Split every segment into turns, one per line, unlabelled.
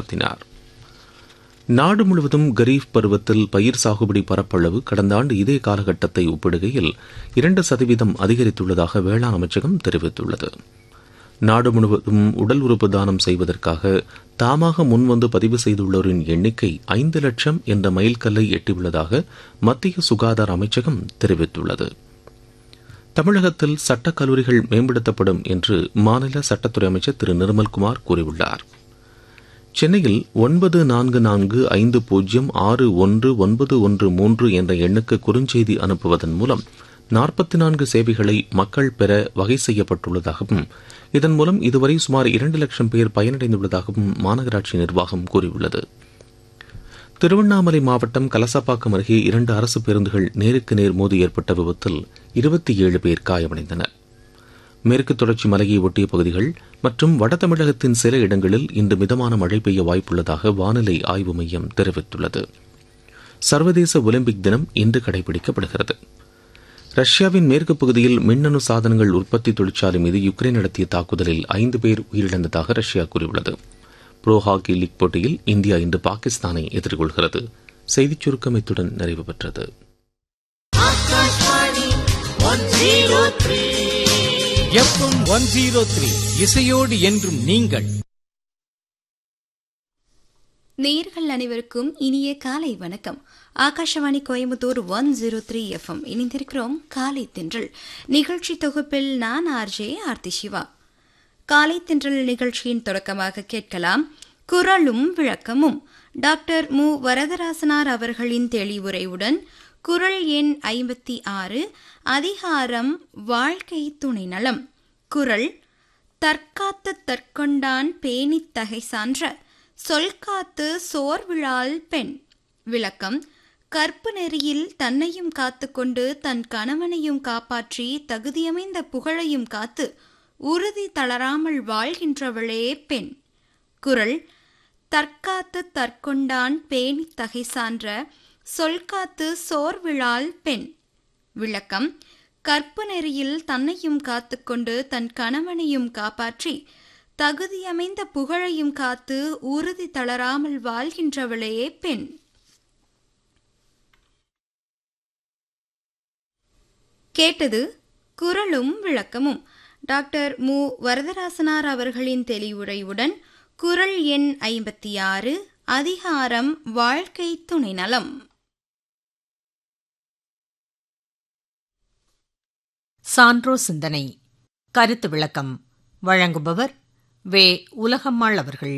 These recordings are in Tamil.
நடத்தினார் நாடு முழுவதும் கரீப் பருவத்தில் பயிர் சாகுபடி பரப்பளவு கடந்த ஆண்டு இதே காலகட்டத்தை ஒப்பிடுகையில் இரண்டு சதவீதம் அதிகரித்துள்ளதாக வேளாண் அமைச்சகம் தெரிவித்துள்ளது நாடு முழுவதும் உடல் உறுப்பு தானம் செய்வதற்காக தாமாக முன்வந்து பதிவு செய்துள்ளோரின் எண்ணிக்கை ஐந்து லட்சம் என்ற மைல்கல்லை எட்டியுள்ளதாக மத்திய சுகாதார அமைச்சகம் தெரிவித்துள்ளது தமிழகத்தில் சட்டக் கல்லூரிகள் மேம்படுத்தப்படும் என்று மாநில சட்டத்துறை அமைச்சர் திரு நிர்மல்குமார் கூறியுள்ளார் சென்னையில் ஒன்பது நான்கு நான்கு ஐந்து பூஜ்ஜியம் ஆறு ஒன்று ஒன்பது ஒன்று மூன்று என்ற எண்ணுக்கு குறுஞ்செய்தி அனுப்புவதன் மூலம் நாற்பத்தி நான்கு சேவைகளை மக்கள் பெற வகை செய்யப்பட்டுள்ளதாகவும் இதன் மூலம் இதுவரை சுமார் இரண்டு லட்சம் பேர் பயனடைந்துள்ளதாகவும் மாநகராட்சி நிர்வாகம் கூறியுள்ளது திருவண்ணாமலை மாவட்டம் கலசப்பாக்கம் அருகே இரண்டு அரசு பேருந்துகள் நேருக்கு நேர் மோதி ஏற்பட்ட விபத்தில் இருபத்தி ஏழு பேர் காயமடைந்தனர் மேற்கு தொடர்ச்சி மலையை ஒட்டிய பகுதிகள் மற்றும் வட தமிழகத்தின் சில இடங்களில் இன்று மிதமான மழை பெய்ய வாய்ப்புள்ளதாக வானிலை ஆய்வு மையம் தெரிவித்துள்ளது சர்வதேச ஒலிம்பிக் தினம் இன்று கடைபிடிக்கப்படுகிறது ரஷ்யாவின் மேற்கு பகுதியில் மின்னணு சாதனங்கள் உற்பத்தி தொழிற்சாலை மீது யுக்ரைன் நடத்திய தாக்குதலில் ஐந்து பேர் உயிரிழந்ததாக ரஷ்யா கூறியுள்ளது புரோ ஹாக்கி லீக் போட்டியில் இந்தியா இன்று பாகிஸ்தானை எதிர்கொள்கிறது செய்திச் சுருக்கம் இத்துடன் நிறைவு பெற்றது
எஃப்எம் ஒன் ஜீரோ த்ரீ இசையோடு என்றும் நீங்கள்
நேர்கள் அனைவருக்கும் இனிய காலை வணக்கம் Akashvani Coimbatore one zero three FM இணைந்திருக்கிறோம் காலை தென்றல் நிகழ்ச்சி தொகுப்பில் நான் ஆர்ஜே ஆர்த்தி சிவா காலை தென்றல் நிகழ்ச்சியின் தொடக்கமாக கேட்கலாம் குரலும் விளக்கமும் டாக்டர் மு வரதராசனார் அவர்களின் தெளிவுரையுடன் குரல் எண் ஐம்பத்தி ஆறு அதிகாரம் வாழ்க்கை துணை நலம் குரல் தற்காத்து தற்கொண்டான் பேணித் தகை சான்ற சொல்காத்து சோர்விழால் பெண் விளக்கம் கற்பு நெறியில் தன்னையும் காத்துக்கொண்டு தன் கணவனையும் காப்பாற்றி தகுதியமைந்த புகழையும் காத்து உறுதி தளராமல் வாழ்கின்றவளே பெண் குரல் தற்காத்து தற்கொண்டான் பேணித் தகை சான்ற சொல்காத்து சோர்விழால் பெண் விளக்கம் கற்பு நெறியில் தன்னையும் காத்துக்கொண்டு தன் கணவனையும் காப்பாற்றி தகுதியமைந்த புகழையும் காத்து உறுதி தளராமல் வாழ்கின்றவளே பெண் கேட்டது குரலும் விளக்கமும் டாக்டர் மு வரதராசனார் அவர்களின் தெளிவுரையுடன் குரல் எண் ஐம்பத்தி ஆறு அதிகாரம் வாழ்க்கை துணை நலம்
சான்றோ சிந்தனை கருத்து விளக்கம் வழங்குபவர் வே உலகம்மாள் அவர்கள்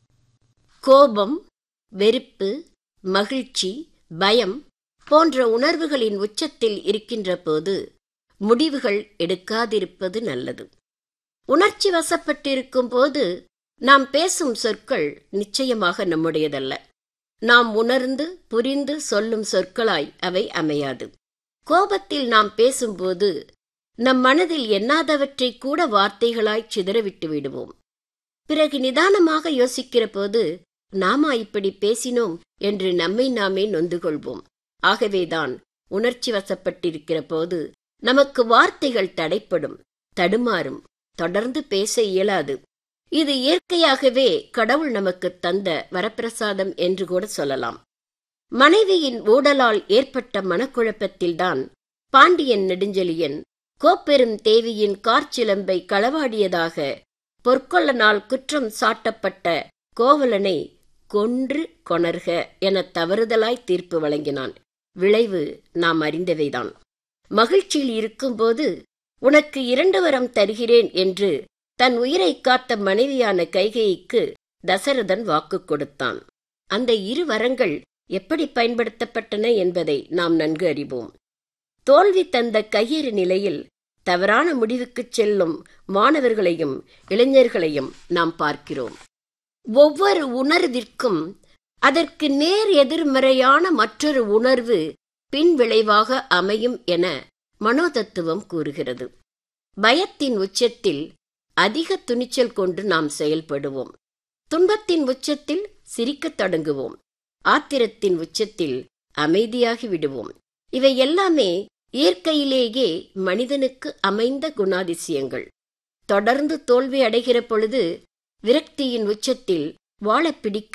கோபம் வெறுப்பு மகிழ்ச்சி பயம் போன்ற உணர்வுகளின் உச்சத்தில் இருக்கின்ற போது முடிவுகள் எடுக்காதிருப்பது நல்லது உணர்ச்சி வசப்பட்டிருக்கும் போது நாம் பேசும் சொற்கள் நிச்சயமாக நம்முடையதல்ல நாம் உணர்ந்து புரிந்து சொல்லும் சொற்களாய் அவை அமையாது கோபத்தில் நாம் பேசும்போது நம் மனதில் எண்ணாதவற்றை கூட வார்த்தைகளாய் சிதறவிட்டு விடுவோம் பிறகு நிதானமாக யோசிக்கிற போது நாமா இப்படி பேசினோம் என்று நம்மை நாமே நொந்து கொள்வோம் ஆகவேதான் உணர்ச்சி வசப்பட்டிருக்கிற போது நமக்கு வார்த்தைகள் தடைப்படும் தடுமாறும் தொடர்ந்து பேச இயலாது இது இயற்கையாகவே கடவுள் நமக்கு தந்த வரப்பிரசாதம் என்று கூட சொல்லலாம் மனைவியின் ஊடலால் ஏற்பட்ட மனக்குழப்பத்தில்தான் பாண்டியன் நெடுஞ்செழியன் கோப்பெரும் தேவியின் கார்ச்சிலம்பை களவாடியதாக பொற்கொள்ளனால் குற்றம் சாட்டப்பட்ட கோவலனை கொன்று கொணர்க என தவறுதலாய் தீர்ப்பு வழங்கினான் விளைவு நாம் அறிந்தவைதான் மகிழ்ச்சியில் இருக்கும்போது உனக்கு இரண்டு வரம் தருகிறேன் என்று தன் உயிரை காத்த மனைவியான கைகைக்கு தசரதன் வாக்கு கொடுத்தான் அந்த இரு வரங்கள் எப்படி பயன்படுத்தப்பட்டன என்பதை நாம் நன்கு அறிவோம் தோல்வி தந்த கையறு நிலையில் தவறான முடிவுக்குச் செல்லும் மாணவர்களையும் இளைஞர்களையும் நாம் பார்க்கிறோம் ஒவ்வொரு உணர்விற்கும் அதற்கு நேர் எதிர்மறையான மற்றொரு உணர்வு பின்விளைவாக அமையும் என மனோதத்துவம் கூறுகிறது பயத்தின் உச்சத்தில் அதிக துணிச்சல் கொண்டு நாம் செயல்படுவோம் துன்பத்தின் உச்சத்தில் சிரிக்கத் தொடங்குவோம் ஆத்திரத்தின் உச்சத்தில் அமைதியாகி விடுவோம் இவை எல்லாமே இயற்கையிலேயே மனிதனுக்கு அமைந்த குணாதிசயங்கள் தொடர்ந்து தோல்வி அடைகிற பொழுது விரக்தியின் உச்சத்தில் வாழ பிடிக்க